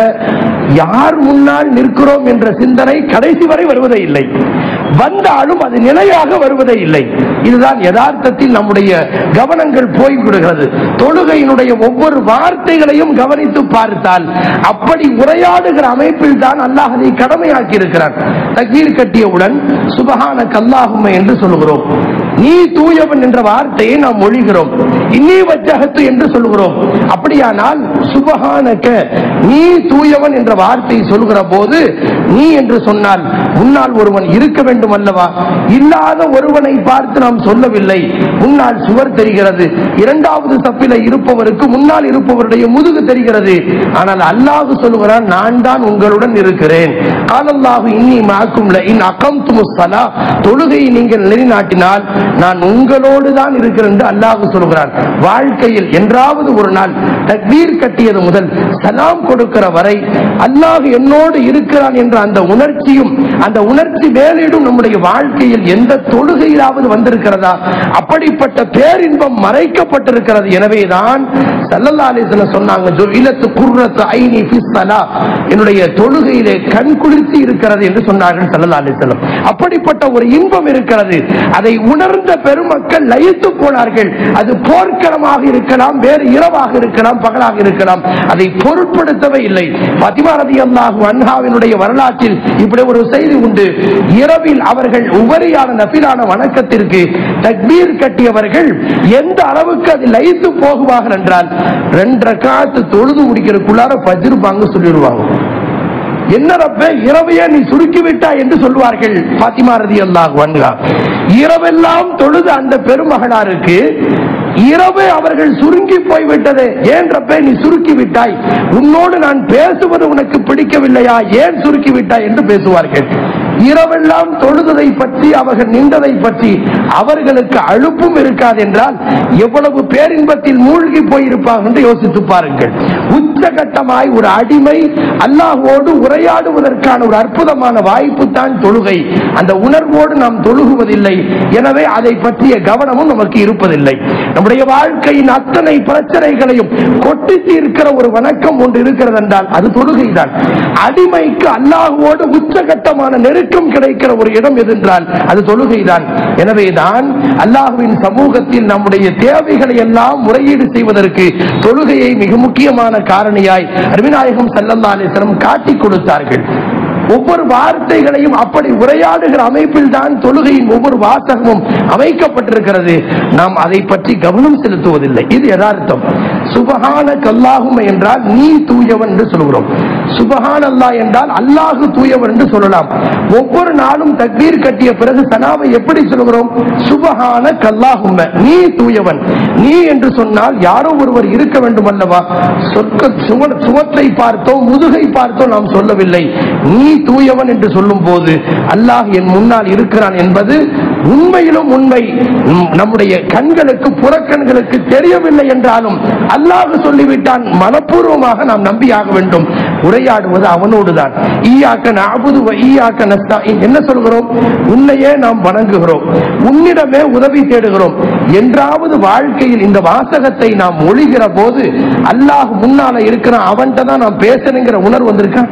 யார் முன்னால் நிற்கிறோம் என்ற சிந்தனை கடைசி வரை வருவதே இல்லை வந்தாலும் அது நிலையாக வருவதே இல்லை இதுதான் யதார்த்தத்தில் நம்முடைய கவனங்கள் போய்விடுகிறது தொழுகையினுடைய ஒவ்வொரு வார்த்தைகளையும் கவனித்து பார்த்தால் அப்படி உரையாடுகிற அமைப்பில் தான் அல்லாஹ் அதை கடமையாக்கி இருக்கிறான் தக்பீர் கட்டியவுடன் சுபஹான கல்லாகுமே என்று சொல்லுகிறோம் நீ தூயவன் என்ற வார்த்தையை நாம் மொழிகிறோம் இன்னி வச்சகத்து என்று சொல்லுகிறோம் அப்படியானால் சுபஹானக நீ தூயவன் என்ற வார்த்தை சொல்கிற போது நீ என்று சொன்னால் முன்னால் ஒருவன் இருக்க வேண்டும் அல்லவா இல்லாத ஒருவனை பார்த்து நாம் சொல்லவில்லை முன்னால் சுவர் தெரிகிறது இரண்டாவது தப்பில இருப்பவருக்கு முன்னால் இருப்பவருடைய முதுகு தெரிகிறது ஆனால் அல்லாஹ் சொல்லுகிறான் நான் தான் உங்களுடன் இருக்கிறேன் காலல்லாஹு இன்னி மாக்கும் இன் அகம் துமுஸ்ஸலா தொழுகையை நீங்கள் நிலைநாட்டினால் நான் உங்களோடு தான் இருக்கிறேன் என்று அல்லாஹ் சொல்கிறான் வாழ்க்கையில் என்றாவது ஒரு நாள் தக்பீர் கட்டியது முதல் சலாம் கொடுக்கிற வரை அல்லாஹ் என்னோடு இருக்கிறான் என்ற அந்த உணர்ச்சியும் அந்த உணர்ச்சி மேலிடும் நம்முடைய வாழ்க்கையில் எந்த தொழுகையிலாவது வந்திருக்கிறதா அப்படிப்பட்ட பேரின்பம் மறைக்கப்பட்டிருக்கிறது எனவேதான் சல்லல்லா அலிஸ்லாம் சொன்னாங்க ஜுஇலத்து குர்ரத்து ஐனி ஃபிஸ் ஸலா என்னுடைய தொழுகையிலே கண் குளிர்ச்சி இருக்கிறது என்று சொன்னார்கள் சல்லல்லா அலிஸ்லாம் அப்படிப்பட்ட ஒரு இன்பம் இருக்கிறது அதை உணர்ந்த பெருமக்கள் லயித்து போனார்கள் அது போர்க்களமாக இருக்கலாம் வேறு இரவாக இருக்கலாம் பகலாக இருக்கலாம் அதை பொருட்படுத்தவே இல்லை பத்திமா ரதி அல்லாஹு அன்ஹாவினுடைய வரலாற்றில் இப்படி ஒரு செய்தி உண்டு இரவில் அவர்கள் உபரியான நபிலான வணக்கத்திற்கு தக்பீர் கட்டியவர்கள் எந்த அளவுக்கு அது லயித்து போகுவார்கள் என்றால் ரெண்டரை காத்து தொழுது முடிக்கிறதுக்குள்ளார பஜ்ரு பாங்க சொல்லிடுவாங்க என்ன ரப்பே இரவையே நீ சுருக்கி விட்டாய் என்று சொல்வார்கள் பாத்திமா ரதி அல்லாஹ் வன்கா இரவெல்லாம் தொழுது அந்த பெருமகளாருக்கு இரவு அவர்கள் சுருங்கி போய்விட்டது ஏன் ரப்பே நீ சுருக்கி விட்டாய் உன்னோடு நான் பேசுவது உனக்கு பிடிக்கவில்லையா ஏன் சுருக்கி விட்டாய் என்று பேசுவார்கள் இரவெல்லாம் தொழுததை பற்றி அவர்கள் நின்றதை பற்றி அவர்களுக்கு அழுப்பும் இருக்காது என்றால் எவ்வளவு பேரின்பத்தில் மூழ்கி போயிருப்பாங்க என்று யோசித்து பாருங்கள் உச்சகட்டமாய் ஒரு அடிமை அல்லாஹ்வோடு உரையாடுவதற்கான ஒரு அற்புதமான வாய்ப்பு தான் தொழுகை அந்த உணர்வோடு நாம் தொழுகுவதில்லை எனவே அதை பற்றிய கவனமும் நமக்கு இருப்பதில்லை நம்முடைய வாழ்க்கையின் அத்தனை பிரச்சனைகளையும் கொட்டி தீர்க்கிற ஒரு வணக்கம் ஒன்று இருக்கிறது என்றால் அது தொழுகைதான் அடிமைக்கு அல்லாஹ்வோடு உச்சகட்டமான நெருக்கம் கிடைக்கிற ஒரு இடம் எது என்றால் அது தொழுகைதான் எனவேதான் அல்லாஹுவின் சமூகத்தில் நம்முடைய தேவைகளை எல்லாம் முறையீடு செய்வதற்கு தொழுகையை மிக முக்கியமான காரணியாய் அருவிநாயகம் சல்லல்லா அலிஸ்லம் காட்டிக் கொடுத்தார்கள் ஒவ்வொரு வார்த்தைகளையும் அப்படி உரையாடுகிற அமைப்பில் தான் தொழுகையின் ஒவ்வொரு வாசகமும் அமைக்கப்பட்டிருக்கிறது நாம் அதை பற்றி கவனம் செலுத்துவதில்லை இது யதார்த்தம் சுபஹான கல்லாகும் என்றால் நீ தூயவன் என்று சொல்கிறோம் சுபஹான் அல்லாஹ் என்றால் அல்லாஹு தூயவன் என்று சொல்லலாம் ஒவ்வொரு நாளும் தக்பீர் கட்டிய பிறகு சனாவை எப்படி சொல்கிறோம் சுபஹான கல்லாகும் நீ தூயவன் நீ என்று சொன்னால் யாரோ ஒருவர் இருக்க வேண்டும் அல்லவா சொற்க சுவ- சுவத்தை பார்த்தோ முதுகை பார்த்தோ நாம் சொல்லவில்லை நீ தூயவன் என்று சொல்லும் போது அல்லாஹ் என் முன்னால் இருக்கிறான் என்பது உண்மையிலும் உண்மை நம்- நம்முடைய கண்களுக்கு புறக்கண்களுக்கு தெரியவில்லை என்றாலும் அல்லாஹ் சொல்லிவிட்டான் மனப்பூர்வமாக நாம் நம்பியாக வேண்டும் உரையாடுவது அவனோடுதான் ஈயாக்க நாபுது ஈயாக்க நஸ்தாயின் என்ன சொல்கிறோம் உன்னையே நாம் வணங்குகிறோம் உன்னிடமே உதவி தேடுகிறோம் என்றாவது வாழ்க்கையில் இந்த வாசகத்தை நாம் ஒழிகிற போது அல்லாஹ் முன்னால இருக்கிறான் அவன்கிட்ட தான் நாம் பேசணுங்கிற உணர்வு வந்திருக்கான்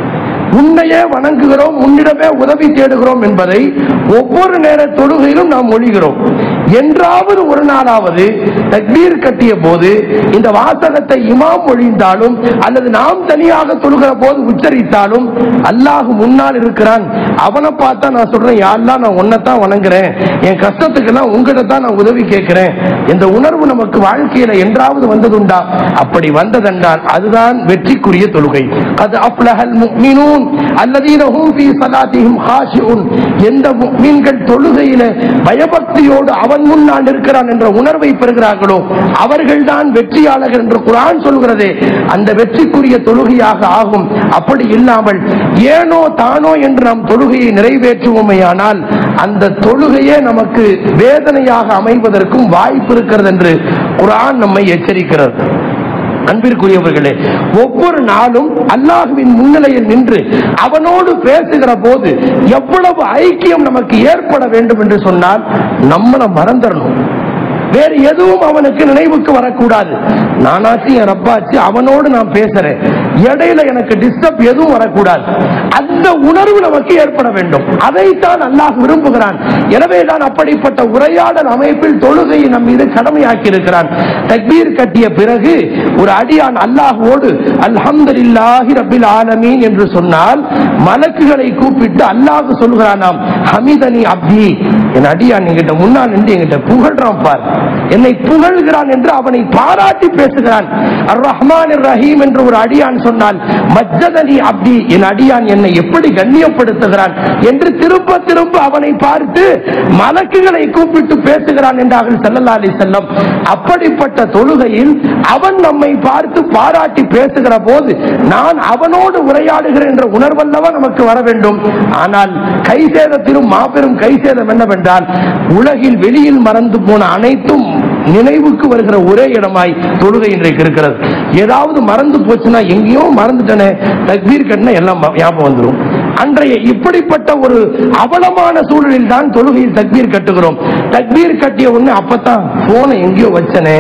உன்னையே வணங்குகிறோம் உன்னிடமே உதவி தேடுகிறோம் என்பதை ஒவ்வொரு நேர தொழுகையிலும் நாம் மொழிகிறோம் என்றாவது ஒரு நாளாவது தக்பீர் கட்டிய போது இந்த வாசகத்தை இமாம் மொழிந்தாலும் அல்லது நாம் தனியாக தொழுகிற போது உச்சரித்தாலும் அல்லாஹ் முன்னால் இருக்கிறான் அவனை பார்த்தா நான் சொல்றேன் யாரெல்லாம் நான் உன்னைத்தான் வணங்குறேன் என் கஷ்டத்துக்கெல்லாம் உங்ககிட்ட தான் நான் உதவி கேட்கிறேன் இந்த உணர்வு நமக்கு வாழ்க்கையில என்றாவது வந்ததுண்டா அப்படி வந்ததென்றால் அதுதான் வெற்றிக்குரிய தொழுகை அது அப்லஹல் முஃமினூன் அல்லதீன ஹும் ஃபீ ஸலாத்திஹிம் ஹாஷிஊன் எந்த முஃமின்கள் தொழுகையில பயபக்தியோடு அவன் முன்னால் இருக்கிறான் என்ற உணர்வை பெறுகிறார்களோ அவர்கள்தான் வெற்றியாளர்கள் என்று குர்ஆன் சொல்கிறதே அந்த வெற்றிக்குரிய தொழுகையாக ஆகும் அப்படி இல்லாமல் ஏனோ தானோ என்று நாம் தொழுகையை நிறைவேற்றுவோமேயானால் அந்த தொழுகையே நமக்கு வேதனையாக அமைவதற்கும் வாய்ப்பு இருக்கிறது என்று குர்ஆன் நம்மை எச்சரிக்கிறது அன்பிற்குரியவர்களே ஒவ்வொரு நாளும் அல்லாஹுவின் முன்னிலையில் நின்று அவனோடு பேசுகிற போது எவ்வளவு ஐக்கியம் நமக்கு ஏற்பட வேண்டும் என்று சொன்னால் நம்மளை மறந்துடணும் வேறு எதுவும் அவனுக்கு நினைவுக்கு வரக்கூடாது நானாச்சு என் ரப்பாச்சு அவனோடு நான் பேசுறேன் இடையில எனக்கு டிஸ்டர்ப் எதுவும் வரக்கூடாது அந்த உணர்வு நமக்கு ஏற்பட வேண்டும் அதைத்தான் அல்லாஹ் விரும்புகிறான் எனவே தான் அப்படிப்பட்ட உரையாடல் அமைப்பில் தொழுகையை நம் மீது கடமையாக்கி இருக்கிறான் தக்பீர் கட்டிய பிறகு ஒரு அடியான் அல்லாஹ்வோடு அல்ஹம்துலில்லாஹி ரப்பில் ஆலமீன் என்று சொன்னால் மலக்குகளை கூப்பிட்டு அல்லாஹ் சொல்கிறானாம் ஹமிதனி அப்தி என் அடியான் என்கிட்ட முன்னால் நின்று என்கிட்ட புகழ்றான் பார் என்னை புகழ்கிறான் என்று அவனை பாராட்டி பேசுகிறான் அர் ரஹ்மான் ரஹீம் என்று ஒரு அடியான் சொன்னால் மஜ்ஜதனி அப்தி என் அடியான் என்னை எப்படி கண்ணியப்படுத்துகிறான் என்று திரும்ப திரும்ப அவனை பார்த்து மலக்குகளை கூப்பிட்டு பேசுகிறான் என்றார்கள் ஸல்லல்லாஹு அலைஹி செல்லம் அப்படிப்பட்ட தொழுகையில் அவன் நம்மை பார்த்து பாராட்டி பேசுகிற போது நான் அவனோடு உரையாடுகிறேன் என்ற உணர்வல்லவா நமக்கு வர வேண்டும் ஆனால் கை சேதத்திலும் மாபெரும் கை சேதம் என்னவென்றால் உலகில் வெளியில் மறந்து போன அனைத்தும் நினைவுக்கு வருகிற ஒரே இடமாய் தொழுகை இன்றைக்கு இருக்கிறது ஏதாவது மறந்து போச்சுன்னா எங்கேயோ மறந்துட்டனே தக்பீர் கட்டினா எல்லாம் ம- ஞாபகம் வந்துடும் அன்றைய இப்படிப்பட்ட ஒரு அவலமான சூழலில் தான் தொழுகையில் தக்பீர் கட்டுகிறோம் தக்பீர் கட்டிய உடனே அப்பதான் போனை எங்கேயோ வச்சனே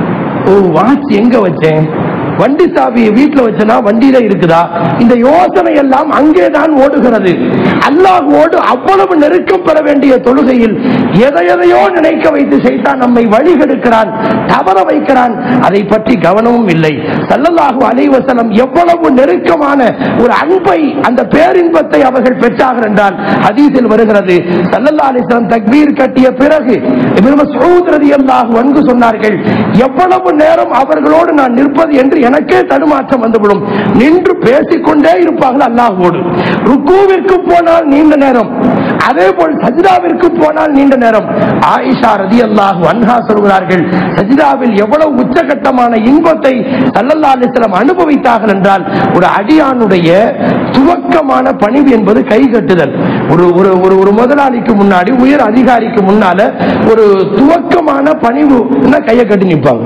ஓ வாட்ச் எங்க வச்சேன் வண்டி சாவியை வீட்டுல வச்சனா வண்டியில இருக்குதா இந்த யோசனை எல்லாம் அங்கேதான் ஓடுகிறது அல்லாஹ்வோடு அவ்வளவு நெருக்கம் பெற வேண்டிய தொழுகையில் எதை எதையோ நினைக்க வைத்து செய்தான் நம்மை வழிகெடுக்கிறான் தவற வைக்கிறான் அதை பற்றி கவனமும் இல்லை சல்லல்லாஹு அலைஹி வஸல்லம் எவ்வளவு நெருக்கமான ஒரு அன்பை அந்த பேரின்பத்தை அவர்கள் பெற்றார்கள் என்றால் ஹதீஸில் வருகிறது சல்லல்லாஹு அலைஹி வஸல்லம் தக்பீர் கட்டிய பிறகு இப்னு மஸ்ஊத் ரலியல்லாஹு அன்ஹு சொன்னார்கள் எவ்வளவு நேரம் அவர்களோடு நான் நிற்பது என்று எனக்கே தடுமாற்றம் வந்துவிடும் நின்று பேசிக்கொண்டே இருப்பார்கள் அல்லாஹ்வோடு ருக்கூவிற்கு போனால் நீண்ட நேரம் அதே போல் சஜிதாவிற்கு போனால் நீண்ட நேரம் ஆயிஷா ரதியல்லாஹு அன்ஹா சொல்கிறார்கள் சஜிதாவில் எவ்வளவு உச்சகட்டமான இன்பத்தை சல்லல்லா அலிஸ்லாம் அனுபவித்தார்கள் என்றால் ஒரு அடியானுடைய துவக்கமான பணிவு என்பது கை கட்டுதல் ஒரு ஒரு ஒரு ஒரு முதலாளிக்கு முன்னாடி உயர் அதிகாரிக்கு முன்னால ஒரு துவக்கமான பணிவு கையை கட்டி நிற்பாங்க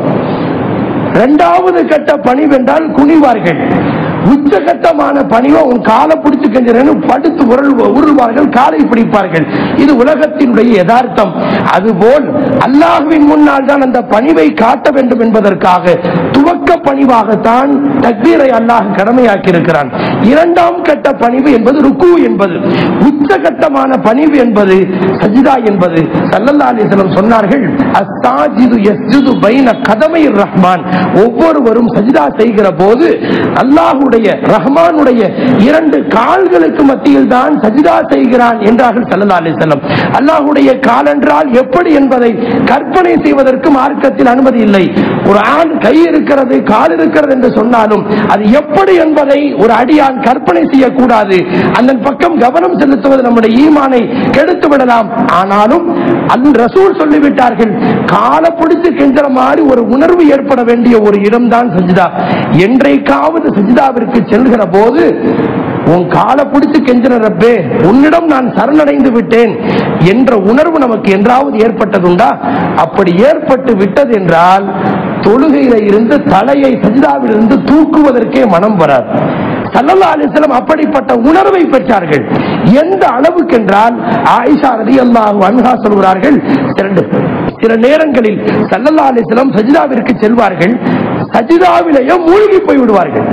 இரண்டாவது கட்ட பணிவு என்றால் குனிவார்கள் உச்சகட்டமான பணிவை உன் காலை பிடிச்சு கெஞ்சுறேன்னு படுத்து உருள் உருள்வார்கள் காலை பிடிப்பார்கள் இது உலகத்தினுடைய யதார்த்தம் அதுபோல் அல்லாஹ்வின் முன்னால் தான் அந்த பணிவை காட்ட வேண்டும் என்பதற்காக துவக்க பணிவாகத்தான் தக்பீரை அல்லாஹ் கடமையாக்கி இருக்கிறான் இரண்டாம் கட்ட பணிவு என்பது ருக்கு என்பது உச்சகட்டமான பணிவு என்பது சஜிதா என்பது சல்லல்லா அலிஸ்லம் சொன்னார்கள் அஸ்ஸாஜிது யஸ்ஜுது பைன கதமை ரஹ்மான் ஒவ்வொருவரும் சஜிதா செய்கிற போது அல்லாஹுடைய ரஹ்மானுடைய இரண்டு கால்களுக்கு மத்தியில் தான் சஜிதா செய்கிறான் என்றார்கள் சல்லல்லா அலிஸ்லம் அல்லாஹுடைய கால் என்றால் எப்படி என்பதை கற்பனை செய்வதற்கு மார்க்கத்தில் அனுமதி இல்லை ஒரு ஆண் கை இருக்கிறது கால் இருக்கிறது என்று சொன்னாலும் அது எப்படி என்பதை ஒரு அடியான் கற்பனை செய்யக்கூடாது அந்த பக்கம் கவனம் செலுத்துவது நம்முடைய ஈமானை கெடுத்து விடலாம் ஆனாலும் அல் ரசூல் சொல்லிவிட்டார்கள் காலை பிடிச்சு கெஞ்சுற மாதிரி ஒரு உணர்வு ஏற்பட வேண்டிய ஒரு இடம்தான் சஜிதா என்றைக்காவது சஜிதாவிற்கு செல்கிற போது உன் காலை பிடிச்சு கெஞ்சின ரப்பே உன்னிடம் நான் சரணடைந்து விட்டேன் என்ற உணர்வு நமக்கு என்றாவது ஏற்பட்டதுண்டா அப்படி ஏற்பட்டு விட்டது என்றால் தொழுகையில இருந்து தலையை சஜிதாவில் இருந்து தூக்குவதற்கே மனம் வராது சல்லல்லா அலிஸ்லாம் அப்படிப்பட்ட உணர்வை பெற்றார்கள் எந்த அளவுக்கு என்றால் ஆயிஷா ரதி அல்லாஹு அன்ஹா சொல்கிறார்கள் இரண்டு சில நேரங்களில் சல்லல்லா அலிஸ்லாம் சஜிதாவிற்கு செல்வார்கள் சஜிதாவிலேயே மூழ்கி போய் விடுவார்கள்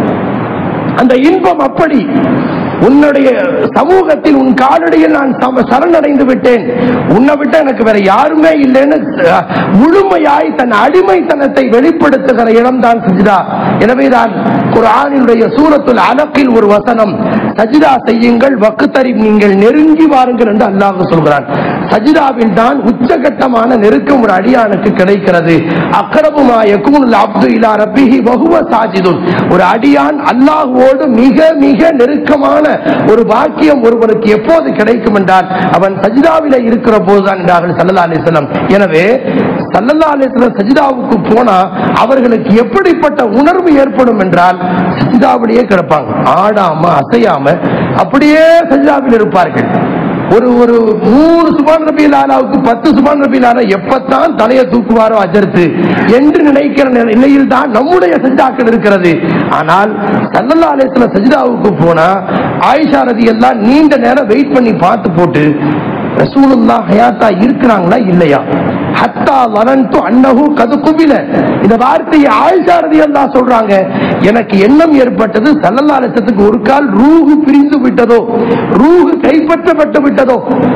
அந்த இன்பம் அப்படி உன்னுடைய சமூகத்தில் உன் காலடியில் நான் சம- சரணடைந்து விட்டேன் உன்னை விட்டு எனக்கு வேற யாருமே இல்லைன்னு அஹ், முழுமையாய் தன் அடிமைத்தனத்தை வெளிப்படுத்துகிற இடம்தான் சஜிதா எனவேதான் குர்ஆனினுடைய சூரத்துல் அலக்கில் ஒரு வசனம் சஜிதா செய்யுங்கள் வக்குத்தறி நீங்கள் நெருங்கி வாருங்கள் என்று அல்லாஹ் சொல்கிறான் சஜிதாவில் தான் உச்சகட்டமான நெருக்கம் ஒரு அடியானுக்கு கிடைக்கிறது அக்ரபுமா யகூனுல் அப்து இலா ரப்பிஹி வஹுவ சாஜிதுன் ஒரு அடியான் அல்லாஹ்வோடு மிக மிக நெருக்கமான ஒரு பாக்கியம் ஒருவனுக்கு எப்போது கிடைக்கும் என்றால் அவன் சஜிதாவில இருக்கிற போதுதான் என்றார்கள் சல்லல்லா அலிஸ்லாம் எனவே சல்லல்லா அலிஸ்லாம் சஜிதாவுக்கு போனா அவர்களுக்கு எப்படிப்பட்ட உணர்வு ஏற்படும் என்றால் சஜிதாவிலேயே கிடப்பாங்க ஆடாம அசையாம அப்படியே சஜிதாவில் இருப்பார்கள் ஒரு ஒரு மூணு சுபான் ரபியில் ஆலாவுக்கு பத்து சுபான் ரபியில் ஆலா எப்பத்தான் தலையை தூக்குவாரோ அஜர்த்து என்று நினைக்கிற நிலையில் தான் நம்முடைய சஜிதாக்கள் இருக்கிறது ஆனால் சல்லல்லா அலிஸ்ல சஜிதாவுக்கு போனா ஆயிஷா ரதி எல்லாம் நீண்ட நேரம் வெயிட் பண்ணி பார்த்து போட்டு ரசூலுல்லா ஹயாத்தா இருக்கிறாங்களா இல்லையா ஹத்தா வரன்து அன்னஹு கது குபில இந்த வார்த்தையை ஆயிஷா ரலியல்லாஹு சொல்றாங்க எனக்கு எண்ணம் ஏற்பட்டது சல்லல்லா அலிஸ்லத்துக்கு ஒரு கால் ரூஹு பிரிந்து விட்டதோ ரூஹு கைப்பற்றப்பட்டு விட்டதோ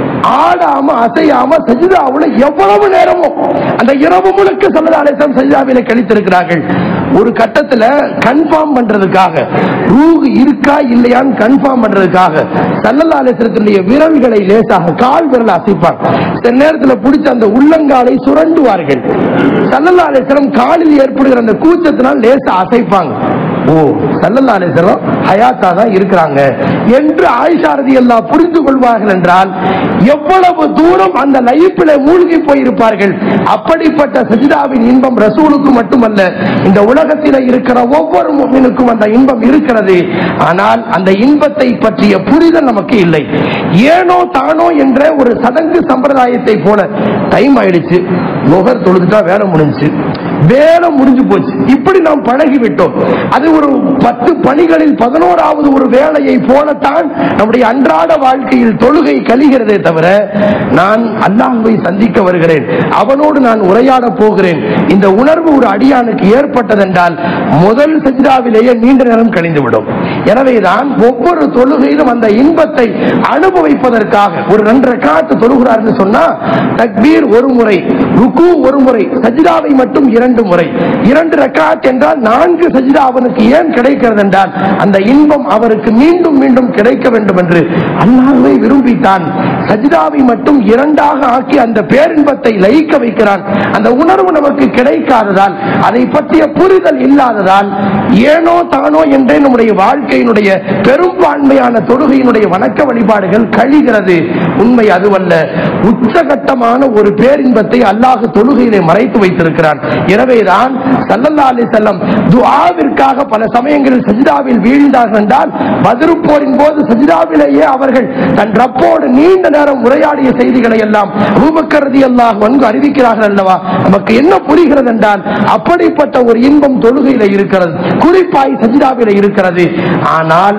ஆடாம அசையாம சஜிதாவுல எவ்வளவு நேரமோ அந்த இரவு முழுக்க சல்லல்லா அலிஸ்லாம் சஜிதாவில கழித்திருக்கிறார்கள் ஒரு கட்டத்துல கன்ஃபார்ம் பண்றதுக்காக ரூஹு இருக்கா இல்லையான்னு கன்ஃபார்ம் பண்றதுக்காக சல்லல்லா அலிஸ்லத்துடைய விரல்களை லேசாக கால் விரல் அசைப்பாங்க சில நேரத்துல பிடிச்ச அந்த உள்ளங்காலை சுரண்டுவார்கள் சல்லல்லா அலிஸ்லம் காலில் ஏற்படுகிற அந்த கூச்சத்தினால் லேசா அசைப்பாங்க ஓ சல்லல்லா அலிஸ்லம் ஹயாத்தா தான் இருக்கிறாங்க என்று ஆயிஷா ரலியல்லாஹு புரிந்து கொள்வார்கள் என்றால் எவ்வளவு தூரம் அந்த லைஃப்ல மூழ்கி போயிருப்பார்கள் அப்படிப்பட்ட சஜிதாவின் இன்பம் ரசூலுக்கு மட்டுமல்ல இந்த உலகத்தில் இருக்கிற ஒவ்வொரு முஃமினுக்கும் அந்த இன்பம் இருக்கிறது ஆனால் அந்த இன்பத்தை பற்றிய புரிதல் நமக்கு இல்லை ஏனோ தானோ என்ற ஒரு சடங்கு சம்பிரதாயத்தை போல டைம் ஆயிடுச்சு முகர் தொழுதுட்டா வேலை முடிஞ்சுச்சு வேலை முடிஞ்சு போச்சு இப்படி நாம் பழகி விட்டோம் அது ஒரு பத்து பணிகளில் பதினோராவது ஒரு வேலையை போலத்தான் நம்முடைய அன்றாட வாழ்க்கையில் தொழுகை கழிகிறதே தவிர நான் அல்லாஹ்வை சந்திக்க வருகிறேன் அவனோடு நான் உரையாட போகிறேன் இந்த உணர்வு ஒரு அடியானுக்கு ஏற்பட்டதென்றால் முதல் சஜிதாவிலேயே நீண்ட நேரம் கழிந்துவிடும் எனவேதான் ஒவ்வொரு தொழுகையிலும் அந்த இன்பத்தை அனுபவிப்பதற்காக ஒரு ரெண்டரை காத்து தொழுகிறார்னு சொன்னா தக்பீர் ஒரு முறை ருக்கு ஒரு முறை சஜிதாவை மட்டும் இரண்டு முறை இரண்டு ரக்காத் என்றால் நான்கு சஜிதா அவனுக்கு ஏன் கிடைக்கிறது என்றால் அந்த இன்பம் அவருக்கு மீண்டும் மீண்டும் கிடைக்க வேண்டும் என்று அல்லாஹ்வை விரும்பித்தான் சஜிதாவை மட்டும் இரண்டாக ஆக்கி அந்த பேரின்பத்தை லயிக்க வைக்கிறான் அந்த உணர்வு நமக்கு கிடைக்காததால் அதை பற்றிய புரிதல் இல்லாததால் ஏனோ தானோ என்றே நம்முடைய வாழ்க்கையினுடைய பெரும்பான்மையான தொழுகையினுடைய வணக்க வழிபாடுகள் கழிகிறது உண்மை அதுவல்ல உச்சகட்டமான ஒரு பேரின்பத்தை அல்லாஹ் தொழுகையிலே மறைத்து வைத்திருக்கிறான் எனவேதான் சல்லல்லா அலி செல்லம் துஆவிற்காக பல சமயங்களில் சஜிதாவில் வீழ்ந்தார்கள் என்றால் பதிரு போரின் போது சஜிதாவிலேயே அவர்கள் தன் ரப்போடு நீண்ட நேரம் உரையாடிய செய்திகளை எல்லாம் ரூபக்கரதி அல்லாஹ் வந்து அறிவிக்கிறார்கள் அல்லவா நமக்கு என்ன புரிகிறது என்றால் அப்படிப்பட்ட ஒரு இன்பம் தொழுகையில இருக்கிறது குறிப்பாய் சஜிதாவில இருக்கிறது ஆனால்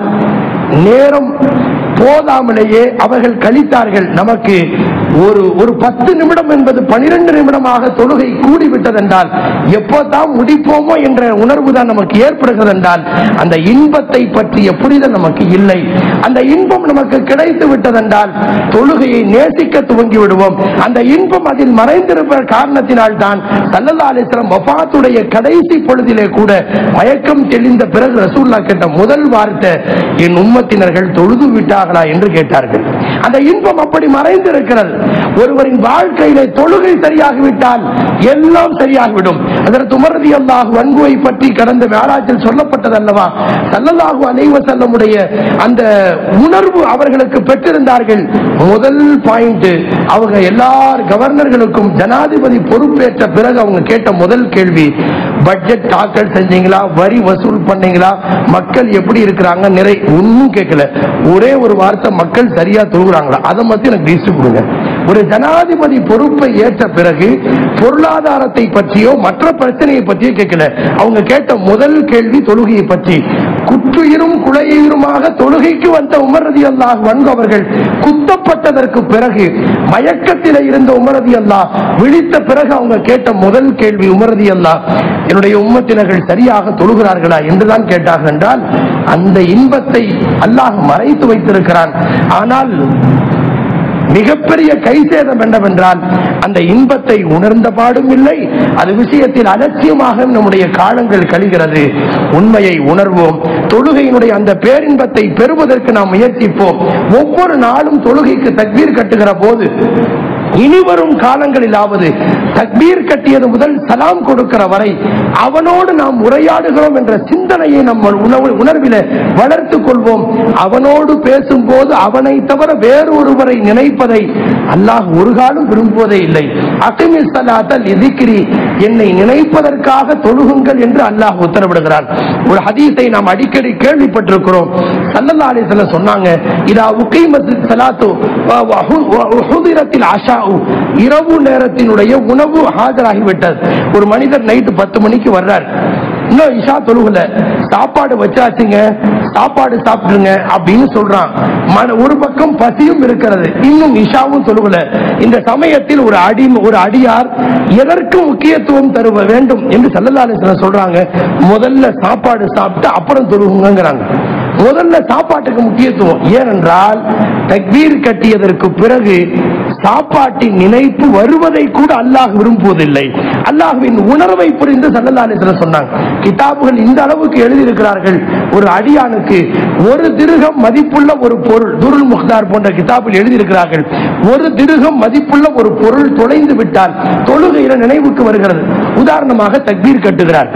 நேரம் போதாமலேயே அவர்கள் கழித்தார்கள் நமக்கு ஒரு ஒரு பத்து நிமிடம் என்பது பனிரெண்டு நிமிடமாக தொழுகை கூடிவிட்டதென்றால் எப்போதான் முடிப்போமோ என்ற உணர்வு தான் நமக்கு ஏற்படுகிறது என்றால் அந்த இன்பத்தை பற்றிய புரிதல் நமக்கு இல்லை அந்த இன்பம் நமக்கு கிடைத்து விட்டதென்றால் தொழுகையை நேசிக்க துவங்கி விடுவோம் அந்த இன்பம் அதில் மறைந்திருப்ப காரணத்தினால் தான் சல்லல்லா அலிஸ்லாம் வஃபாத்துடைய கடைசி பொழுதிலே கூட மயக்கம் தெளிந்த பிறகு ரசூல்லா கேட்ட முதல் வார்த்தை என் உம்மத்தினர்கள் தொழுது விட்டார்களா என்று கேட்டார்கள் அந்த இன்பம் அப்படி மறைந்திருக்கிறது ஒருவரின் வாழ்க்கையிலே தொழுகை சரியாகிவிட்டால் எல்லாம் சரியாகிவிடும் அதற்கு உமரதி அல்லாஹ் வன்குவை பற்றி கடந்த வேளாற்றில் சொல்லப்பட்டது அல்லவா சல்லல்லாஹு அலைஹி வஸல்லமுடைய அந்த உணர்வு அவர்களுக்கு பெற்றிருந்தார்கள் முதல் பாயிண்ட் அவங்க எல்லார் கவர்னர்களுக்கும் ஜனாதிபதி பொறுப்பேற்ற பிறகு அவங்க கேட்ட முதல் கேள்வி பட்ஜெட் தாக்கல் செஞ்சீங்களா வரி வசூல் பண்ணீங்களா மக்கள் எப்படி இருக்கிறாங்க நிறை ஒன்னும் கேட்கல ஒரே ஒரு வார்த்தை மக்கள் சரியா தொழுகிறாங்களா அதை மட்டும் எனக்கு லிஸ்ட் கொடுங்க ஒரு ஜனாதிபதி பொறுப்பை ஏற்ற பிறகு பொருளாதாரத்தை பற்றியோ மற்ற பிரச்சனையை பற்றியோ கேட்கல அவங்க கேட்ட முதல் கேள்வி தொழுகையை பற்றி குற்றுயிரும் குலையுயிருமாக தொழுகைக்கு வந்த உமரதி அல்லாஹ் வன்கு அவர்கள் குத்தப்பட்டதற்கு பிறகு மயக்கத்திலே இருந்த உமரதி அல்லாஹ் விழித்த பிறகு அவங்க கேட்ட முதல் கேள்வி உமரதி அல்லாஹ் என்னுடைய உம்மத்தினர்கள் சரியாக தொழுகிறார்களா என்றுதான் கேட்டார்கள் என்றால் அந்த இன்பத்தை அல்லாஹ் மறைத்து வைத்திருக்கிறான் ஆனால் மிகப்பெரிய கைசேதம் என்னவென்றால் அந்த இன்பத்தை உணர்ந்த பாடும் இல்லை அது விஷயத்தில் அலட்சியமாக நம்முடைய காலங்கள் கழிகிறது உண்மையை உணர்வோம் தொழுகையினுடைய அந்த பேரின்பத்தை பெறுவதற்கு நாம் முயற்சிப்போம் ஒவ்வொரு நாளும் தொழுகைக்கு தக்பீர் கட்டுகிற போது இனிவரும் காலங்களிலாவது தக்பீர் கட்டியது முதல் சலாம் கொடுக்கிற வரை அவனோடு நாம் உரையாடுகிறோம் என்ற சிந்தனையை நம்ம உணவு உணர்வில வளர்த்துக் கொள்வோம் அவனோடு பேசும்போது அவனை தவிர வேறொருவரை நினைப்பதை அல்லாஹ் ஒரு காலம் விரும்புவதே இல்லை அகிமி சலாத்தல் எதிக்கிரி என்னை நினைப்பதற்காக தொழுகுங்கள் என்று அல்லாஹ் உத்தரவிடுகிறான் ஒரு ஹதீஸை நாம் அடிக்கடி கேள்விப்பட்டிருக்கிறோம் சல்லல்லா அலிஸ்ல சொன்னாங்க இதா உகைமத் சலாத்து வ- வ- ஹு- வ- ஹுதிரத்தில் அஷாஉ இரவு நேரத்தினுடைய உணவு ஆஜராகிவிட்டது ஒரு மனிதர் நைட்டு பத்து மணிக்கு வர்றார் இன்னும் இஷா தொழுகல சாப்பாடு வச்சாச்சுங்க சாப்பாடு சாப்பிட்டுருங்க அப்படின்னு சொல்றான் மன ஒரு பக்கம் பசியும் இருக்கிறது இன்னும் இஷாவும் தொழுகல இந்த சமயத்தில் ஒரு அடி ஒரு அடியார் எதற்கு முக்கியத்துவம் தருவ வேண்டும் என்று சல்லல்லாஹு சொல்றாங்க முதல்ல சாப்பாடு சாப்பிட்டு அப்புறம் தொழுகுங்கிறாங்க முதல்ல சாப்பாட்டுக்கு முக்கியத்துவம் ஏனென்றால் தக்பீர் கட்டியதற்கு பிறகு சாப்பாட்டின் நினைப்பு வருவதை கூட அல்லாஹ் விரும்புவதில்லை அல்லாஹ்வின் உணர்வை புரிந்து சல்லல்லாஹு சொன்னாங்க கிதாபுகள் இந்த அளவுக்கு எழுதியிருக்கிறார்கள் ஒரு அடியானுக்கு ஒரு திருகம் மதிப்புள்ள ஒரு பொருள் துருல் முக்தார் போன்ற கிதாபில் எழுதியிருக்கிறார்கள் ஒரு திருகம் மதிப்புள்ள ஒரு பொருள் தொலைந்து விட்டால் தொழுகையில நினைவுக்கு வருகிறது உதாரணமாக தக்பீர் கட்டுகிறார்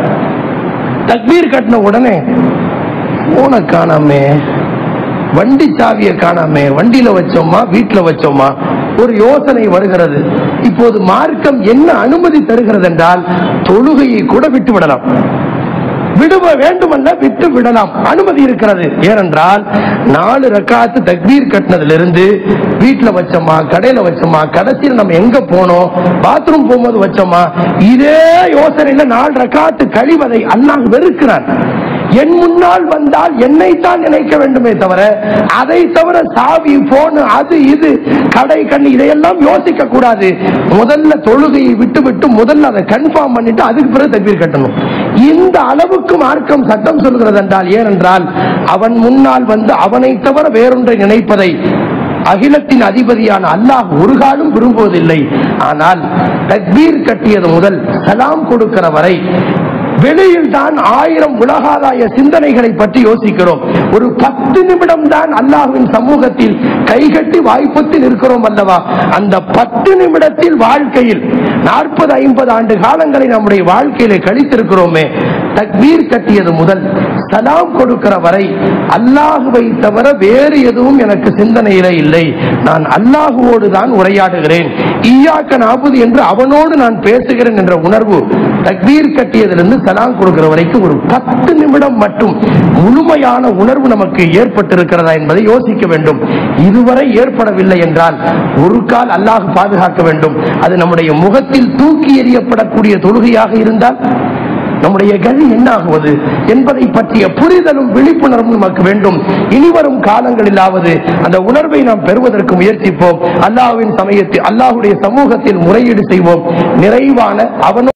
தக்பீர் கட்டின உடனே போனை காணாமே வண்டி சாவியை காணாமே வண்டியில வச்சோமா வீட்டுல வச்சோமா ஒரு யோசனை வருகிறது இப்போது மார்க்கம் என்ன அனுமதி தருகிறது என்றால் தொழுகையை கூட விட்டு விடலாம் விடுவ வேண்டுமல்ல விட்டு விடலாம் அனுமதி இருக்கிறது ஏனென்றால் நாலு ரக்காத்து தக்பீர் கட்டினதிலிருந்து வீட்டுல வச்சோமா கடையில வச்சோமா கடைசியில் நம்ம எங்க போனோம் பாத்ரூம் போகும்போது வச்சோமா இதே யோசனையில நாலு ரக்காத்து கழிவதை அல்லாஹ் வெறுக்கிறான் என் முன்னால் வந்தால் என்னைத்தான் நினைக்க வேண்டுமே தவிர அதை தவிர சாவி போன் அது இது கடை கண் இதையெல்லாம் யோசிக்க கூடாது முதல்ல தொழுகையை விட்டு விட்டு முதல்ல அதை கன்ஃபார்ம் பண்ணிட்டு அதுக்கு பிறகு தக்பீர் கட்டணும் இந்த அளவுக்கு மார்க்கம் சட்டம் சொல்கிறது என்றால் ஏனென்றால் அவன் முன்னால் வந்து அவனை தவிர வேறொன்றை நினைப்பதை அகிலத்தின் அதிபதியான அல்லாஹ் ஒரு காலம் விரும்புவதில்லை ஆனால் தக்பீர் கட்டியது முதல் சலாம் கொடுக்கிற வரை வெளியில் தான் ஆயிரம் உலகாதாய சிந்தனைகளை பற்றி யோசிக்கிறோம் ஒரு பத்து நிமிடம் தான் அல்லாஹ்வின் சமூகத்தில் கைகட்டி வாய்ப்புத்து நிற்கிறோம் அல்லவா அந்த பத்து நிமிடத்தில் வாழ்க்கையில் நாற்பது ஐம்பது ஆண்டு காலங்களை நம்முடைய வாழ்க்கையிலே கழித்திருக்கிறோமே தக்பீர் கட்டியது முதல் சலாம் கொடுக்கிற வரை அல்லாஹுவை தவிர வேறு எதுவும் எனக்கு சிந்தனையில இல்லை நான் அல்லாஹுவோடு தான் உரையாடுகிறேன் ஈயாக்க நாபுது என்று அவனோடு நான் பேசுகிறேன் என்ற உணர்வு தக்பீர் கட்டியதிலிருந்து சலாம் கொடுக்கிற வரைக்கும் ஒரு பத்து நிமிடம் மட்டும் முழுமையான உணர்வு நமக்கு ஏற்பட்டிருக்கிறதா என்பதை யோசிக்க வேண்டும் இதுவரை ஏற்படவில்லை என்றால் ஒரு கால் அல்லாஹ் பாதுகாக்க வேண்டும் அது நம்முடைய முகத்தில் தூக்கி எறியப்படக்கூடிய தொழுகையாக இருந்தால் நம்முடைய கதி என்னாகுவது என்பதை பற்றிய புரிதலும் விழிப்புணர்வும் நமக்கு வேண்டும் இனிவரும் காலங்களிலாவது அந்த உணர்வை நாம் பெறுவதற்கு முயற்சிப்போம் அல்லாஹ்வின் சமயத்தில் அல்லாஹ்வுடைய சமூகத்தில் முறையீடு செய்வோம் நிறைவான அவனோடு